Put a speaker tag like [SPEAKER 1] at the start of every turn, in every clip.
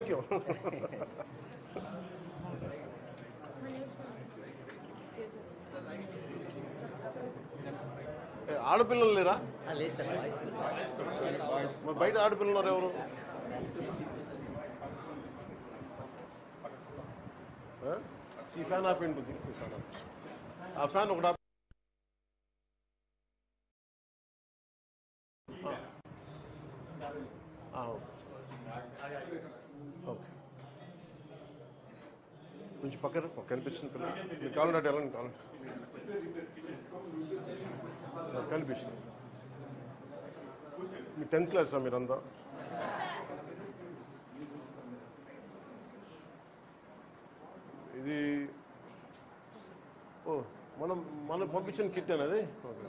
[SPEAKER 1] ముఖ్యం ఏ, ఆడపిల్లలు లేరా
[SPEAKER 2] లేదు సార్ వాయిస్
[SPEAKER 1] మరి బయట ఆడపిల్లలు ఉన్నారు ఎవరు ఆ? ఈ ఫ్యాన్ ఆపేయండి కొద్దిగా ఈ ఫ్యాన్ ఆపేసి. ఆ ఫ్యాన్ ఒకటి ఆప- ఆ. ఆ, ఓకే. ఓకే కొంచెం పక్కన కనిపిస్తుంది పిల్లలు మీకు కావాలంటే అటు వెళ్ళండి కావాలంటే ఆ, కనిపిస్తుంది మీ టెన్త్ క్లాసా మీరంతా ఇది ఓ మనం మనం పంపించిన కిట్ అనేది ఓకే.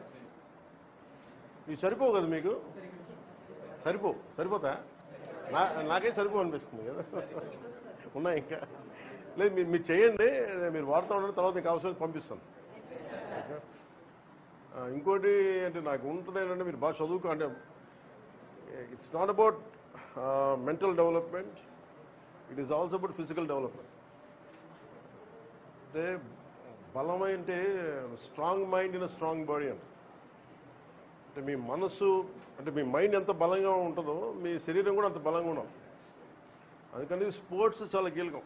[SPEAKER 1] ఇవి సరిపోవు కదా మీకు సరిపో సరిపోతా నా నాకే సరిపో అనిపిస్తుంది కదా ఉన్నాయి ఇంకా లేదు మీరు మీరు చేయండి మీరు వాడుతూ ఉండండి తర్వాత మీకు అవసరం పంపిస్తాను ఓకే? ఆ, ఇంకోటి అంటే నాకు ఉంటుంది ఏంటంటే మీరు బాగా చదువుకో అంటే it's not about mental development it is also about physical development అంటే బలమై అంటే strong mind in strong body అంట అంటే మీ మనసు అంటే మీ మైండ్ ఎంత బలంగా ఉంటుందో మీ శరీరం కూడా అంత బలంగా ఉండాలి అందుకని స్పోర్ట్స్ చాలా కీలకం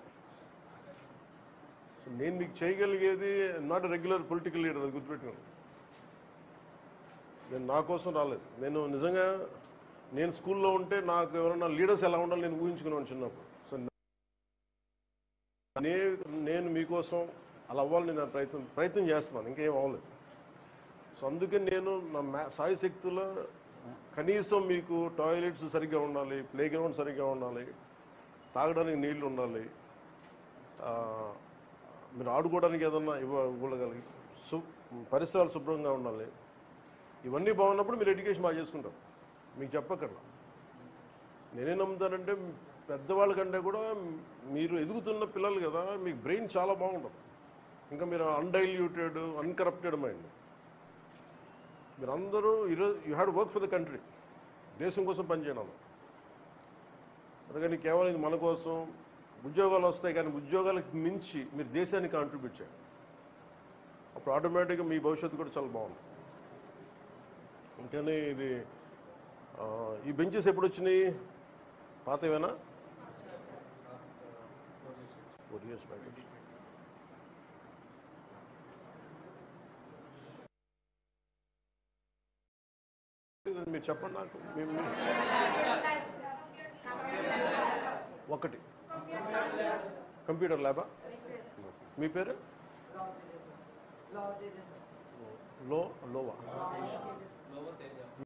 [SPEAKER 1] సో నేను మీకు చేయగలిగేది నాట్ రెగ్యులర్ పొలిటికల్ లీడర్ అది గుర్తుపెట్టుకోండి నేను నా కోసం రాలేదు నేను నిజంగా నేను స్కూల్లో ఉంటే నాకు ఎవరైనా లీడర్స్ ఎలా ఉండాలి నేను ఊహించుకున్నాను చిన్నప్పుడు సో నే- నేను మీకోసం అలా అవ్వాలని నేను ప్రయత్నం ప్రయత్నం చేస్తున్నాను ఇంకేం అవ్వలేదు సో అందుకని నేను నా మ్యా సాయి శక్తుల్లో కనీసం మీకు టాయిలెట్స్ సరిగ్గా ఉండాలి ప్లే గ్రౌండ్ సరిగ్గా ఉండాలి తాగడానికి నీళ్లు ఉండాలి ఆ, మీరు ఆడుకోవడానికి ఏదన్నా ఇవ్వ ఇవ్వగలిగి సు పరిసరాలు శుభ్రంగా ఉండాలి ఇవన్నీ బాగున్నప్పుడు మీరు ఎడ్యుకేషన్ బాగా చేసుకుంటారు మీకు చెప్పక్కర్లా నేనేం నమ్ముతానంటే పెద్దవాళ్ళ కంటే కూడా మీరు ఎదుగుతున్న పిల్లలు కదా మీకు బ్రెయిన్ చాలా బాగుంటుంది ఇంకా మీరు అన్డైల్యూటెడ్ అన్కరప్టెడ్ మైండ్ మీరందరూ ఈరోజు you had work for the country దేశం కోసం పనిచేయడం అందుకని కేవలం ఇది మన కోసం ఉద్యోగాలు వస్తాయి కానీ ఉద్యోగాలకు మించి మీరు దేశానికి కాంట్రిబ్యూట్ చేయాలి అప్పుడు ఆటోమేటిక్గా మీ భవిష్యత్తు కూడా చాలా బాగుంది అందుకని ఇది ఆ, ఈ బెంచెస్ ఎప్పుడు వచ్చినాయి పాతవేనా ఫోర్ ఇయర్స్ బ్యాక్ మీరు చెప్పండి నాకు మీ- మీ- ఒకటి కంప్యూటర్ ల్యాబా మీ పేరు లో లోవా